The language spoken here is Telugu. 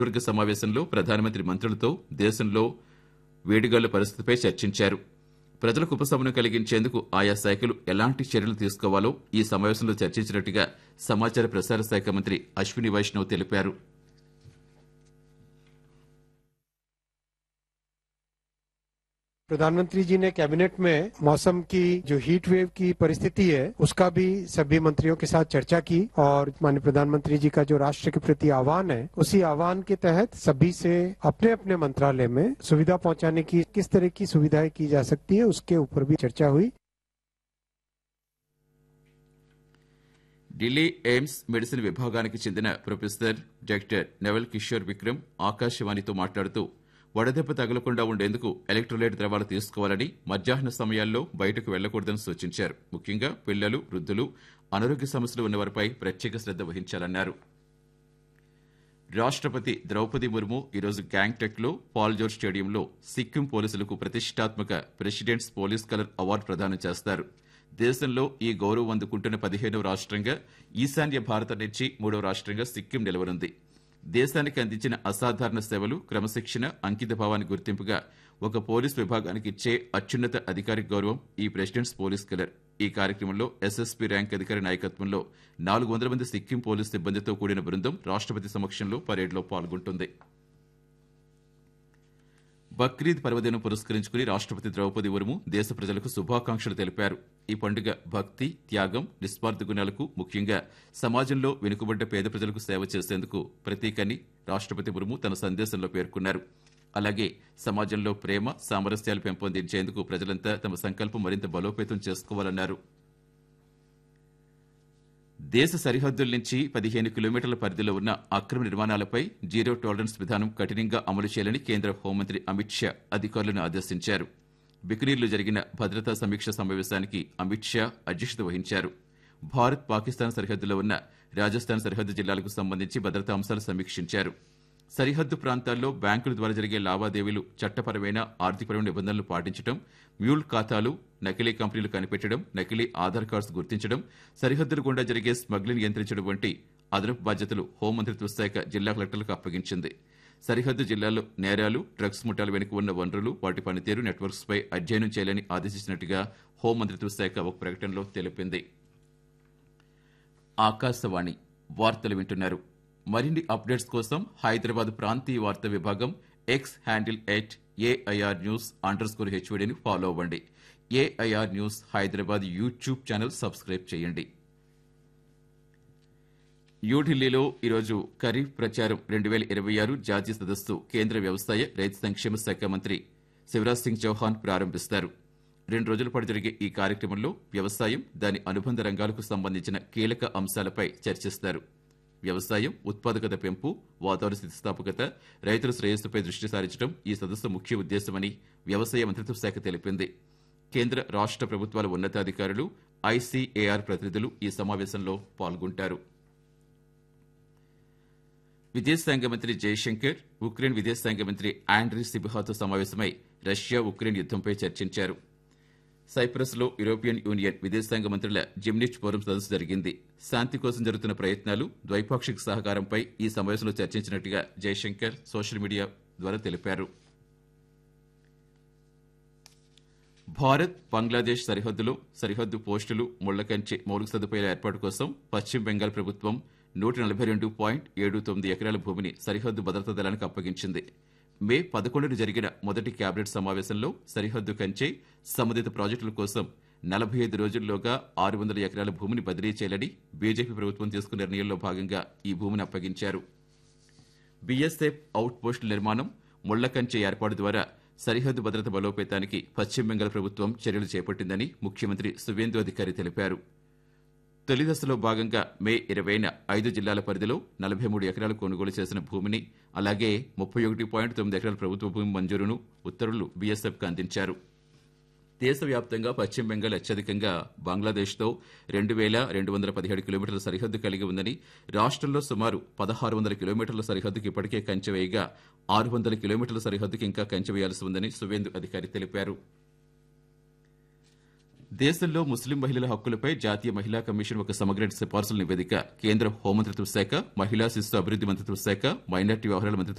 వర్గ సమావేశంలో ప్రధానమంత్రి మంత్రులతో దేశంలో వేడిగాళ్ల పరిస్థితిపై చర్చించారు ప్రజలకు ఉపశమనం కలిగించేందుకు ఆయా శాఖలు ఎలాంటి చర్యలు తీసుకోవాలో ఈ సమావేశంలో చర్చించినట్టుగా సమాచార ప్రసార శాఖ మంత్రి అశ్విని వైష్ణవ్ తెలిపారు प्रधानमंत्री जी ने कैबिनेट में मौसम की जो हीट वेव की परिस्थिति है उसका भी सभी मंत्रियों के साथ चर्चा की और माननीय प्रधानमंत्री जी का जो राष्ट्र के प्रति आह्वान है उसी आह्वान के तहत सभी से अपने अपने मंत्रालय में सुविधा पहुंचाने की किस तरह की सुविधाएं की जा सकती है उसके ऊपर भी चर्चा हुई ఢిల్లీ ఎయిమ్స్ మెడిసిన్ విభాగానికి చెందిన ప్రొఫెసర్ డాక్టర్ నెవల్ కిషోర్ విక్రమ్ ఆకాశవాణితో మాట్లాడుతూ వడదెబ్బ తగలకుండా ఉండేందుకు ఎలక్ట్రోలైట్ ద్రవాలు తీసుకోవాలని మధ్యాహ్న సమయాల్లో బయటకు వెళ్లకూడదని సూచించారు ముఖ్యంగా పిల్లలు వృద్ధులు అనారోగ్య సమస్యలు ఉన్నవారిపై ప్రత్యేక శ్రద్ధ వహించాలన్నారు రాష్ట్రపతి ద్రౌపది ముర్ము ఈరోజు గ్యాంగ్టక్ లో పాల్జోర్ స్టేడియంలో సిక్కిం పోలీసులకు ప్రతిష్టాత్మక ప్రెసిడెంట్స్ పోలీస్ కలర్ అవార్డు ప్రదానం చేస్తారు దేశంలో ఈ గౌరవం అందుకుంటున్న పదిహేనవ రాష్ట్రంగా ఈశాన్య భారత నుంచి మూడవ రాష్ట్రంగా సిక్కిం నిలవనుంది దేశానికి అందించిన అసాధారణ సేవలు క్రమశిక్షణ అంకిత భావాన్ని గుర్తింపుగా ఒక పోలీస్ విభాగానికి ఇచ్చే అత్యున్నత అధికారిక గౌరవం ఈ ప్రెసిడెంట్స్ పోలీస్ కలర్ ఈ కార్యక్రమంలో ఎస్ఎస్పీ ర్యాంక్ అధికారి నాయకత్వంలో నాలుగు వందల మంది సిక్కిం పోలీస్ సిబ్బందితో కూడిన బృందం రాష్ట్రపతి సమక్షంలో పరేడ్లో పాల్గొంటుంది బక్రీద్ పర్వదినం పురస్కరించుకుని రాష్ట్రపతి ద్రౌపది ముర్ము దేశ ప్రజలకు శుభాకాంక్షలు తెలిపారు ఈ పండుగ భక్తి త్యాగం నిస్వార్థ గుణాలకు ముఖ్యంగా సమాజంలో వెనుకబడ్డ పేద ప్రజలకు సేవ చేసేందుకు ప్రతీకని రాష్ట్రపతి ముర్ము తన సందేశంలో పేర్కొన్నారు అలాగే సమాజంలో ప్రేమ సామరస్యాలు పెంపొందించేందుకు ప్రజలంతా తమ సంకల్పం మరింత బలోపేతం చేసుకోవాలన్నారు దేశ సరిహద్దుల నుంచి పదిహేను కిలోమీటర్ల పరిధిలో ఉన్న అక్రమ నిర్మాణాలపై జీరో టాలరెన్స్ విధానం కఠినంగా అమలు చేయాలని కేంద్ర హోంమంత్రి అమిత్ షా అధికారులను ఆదేశించారు బికనీర్లో జరిగిన భద్రతా సమీక్ష సమావేశానికి అమిత్ షా అధ్యక్షత వహించారు భారత్ పాకిస్తాన్ సరిహద్దులో ఉన్న రాజస్థాన్ సరిహద్దు జిల్లాలకు సంబంధించి భద్రతా అంశాలు సమీక్షించారు సరిహద్దు ప్రాంతాల్లో బ్యాంకుల ద్వారా జరిగే లావాదేవీలు చట్టపరమైన ఆర్థికపరమైన నిబంధనలు పాటించడం మ్యూల్ ఖాతాలు నకిలీ కంపెనీలు కనిపెట్టడం నకిలీ ఆధార్ కార్డ్స్ గుర్తించడం సరిహద్దుల గుండా జరిగే స్మగ్లింగ్ నియంత్రించడం వంటి అదనపు బాధ్యతలు హోంమంత్రిత్వ శాఖ జిల్లా కలెక్టర్లకు అప్పగించింది సరిహద్దు జిల్లాల్లో నేరాలు డ్రగ్స్ ముఠాల వెనుక ఉన్న వనరులు వాటి పనితీరు నెట్వర్క్స్ పై అధ్యయనం చేయాలని ఆదేశించినట్టుగా హోంమంత్రిత్వ శాఖ ఒక ప్రకటనలో తెలిపింది ఆకాశవాణి వార్తలు వింటున్నారు మరిన్ని అప్డేట్స్ కోసం హైదరాబాద్ ప్రాంతీయ వార్తా విభాగం X handle at AIR news under score హెచ్వీడీని ఫాలో అవ్వండి AIR news Hyderabad YouTube channel subscribe చేయండి న్యూఢిల్లీలో ఈరోజు ఖరీఫ్ ప్రచారం రెండు వేల ఇరవై ఆరు జాతీయ సదస్సు కేంద్ర వ్యవసాయ రైతు సంక్షేమ శాఖ మంత్రి శివరాజ్ సింగ్ చౌహాన్ ప్రారంభిస్తారు రెండు రోజుల పాటు జరిగే ఈ కార్యక్రమంలో వ్యవసాయం దాని అనుబంధ రంగాలకు సంబంధించిన కీలక అంశాలపై చర్చిస్తారు వ్యవసాయం ఉత్పాదకత పెంపు వాతావరణ స్థితిస్థాపకత రైతుల శ్రేయస్సుపై దృష్టి సారించడం ఈ సదస్సు ముఖ్య ఉద్దేశమని వ్యవసాయ మంత్రిత్వ శాఖ తెలిపింది కేంద్ర రాష్ట్ర ప్రభుత్వాల ఉన్నతాధికారులు ఐసీఏఆర్ ప్రతినిధులు ఈ సమావేశంలో పాల్గొంటారు విదేశాంగ మంత్రి జయశంకర్ ఉక్రెయిన్ విదేశాంగ మంత్రి ఆండ్రీ సిబిహాతో సమావేశమై రష్యా ఉక్రెయిన్ యుద్దంపై చర్చించారు సైప్రస్ లో యూరోపియన్ యూనియన్ విదేశాంగ మంత్రుల జిమ్నిచ్ ఫోరం సదస్సు జరిగింది శాంతి కోసం జరుగుతున్న ప్రయత్నాలు ద్వైపాక్షిక సహకారంపై ఈ సమావేశంలో చర్చించినట్టుగా జయశంకర్ సోషల్ మీడియా ద్వారా తెలిపారు భారత్ బంగ్లాదేశ్ సరిహద్దులో సరిహద్దు పోస్టులు ముళ్లకంచె మౌలిక సదుపాయాల ఏర్పాటు కోసం పశ్చిమ బెంగాల్ ప్రభుత్వం నూట నలభై రెండు పాయింట్ ఏడు తొమ్మిది ఎకరాల భూమిని సరిహద్దు భద్రతా దళానికి అప్పగించింది మే పదకొండున జరిగిన మొదటి కేబినెట్ సమావేశంలో సరిహద్దు కంచె సంబంధిత ప్రాజెక్టుల కోసం నలభై ఐదు రోజుల్లోగా ఆరు వందల ఎకరాల భూమిని బదిలీ చేయాలని బీజేపీ ప్రభుత్వం తీసుకున్న నిర్ణయంలో భాగంగా ఈ భూమిని అప్పగించారు బీఎస్ఎఫ్ అవుట్ పోస్టుల నిర్మాణం ముళ్లకంచె ఏర్పాటు ద్వారా సరిహద్దు భద్రత బలోపేతానికి పశ్చిమ బెంగాల్ ప్రభుత్వం చర్యలు చేపట్టిందని ముఖ్యమంత్రి సువేందు అధికారి తెలిపారు తొలి దశలో భాగంగా మే ఇరవైన ఐదు జిల్లాల పరిధిలో నలభై మూడు ఎకరాలు కొనుగోలు చేసిన భూమిని అలాగే ముప్పై ఒకటి పాయింట్ తొమ్మిది ఎకరాల ప్రభుత్వ భూమి మంజూరును ఉత్తర్వులు బీఎస్ఎఫ్కు అందించారు దేశవ్యాప్తంగా పశ్చిమ బెంగాల్ అత్యధికంగా బంగ్లాదేశ్తో రెండు వేల రెండు వందల పదిహేడు కిలోమీటర్ల సరిహద్దు కలిగి ఉందని రాష్ట్రంలో సుమారు పదహారు వందల కిలోమీటర్ల సరిహద్దుకు ఇప్పటికే కంచె వేయగా ఆరు వందల కిలోమీటర్ల సరిహద్దుకు ఇంకా కంచె వేయాల్సి ఉందని సువేందు అధికారి తెలిపారు దేశంలో ముస్లిం మహిళల హక్కులపై జాతీయ మహిళా కమిషన్ ఒక సమగ్ర సిఫార్సుల నివేదిక కేంద్ర హోంమంత్రిత్వ శాఖ మహిళా శిశు అభివృద్ధి మంత్రిత్వ శాఖ మైనార్టీ వ్యవహారాల మంత్రిత్వ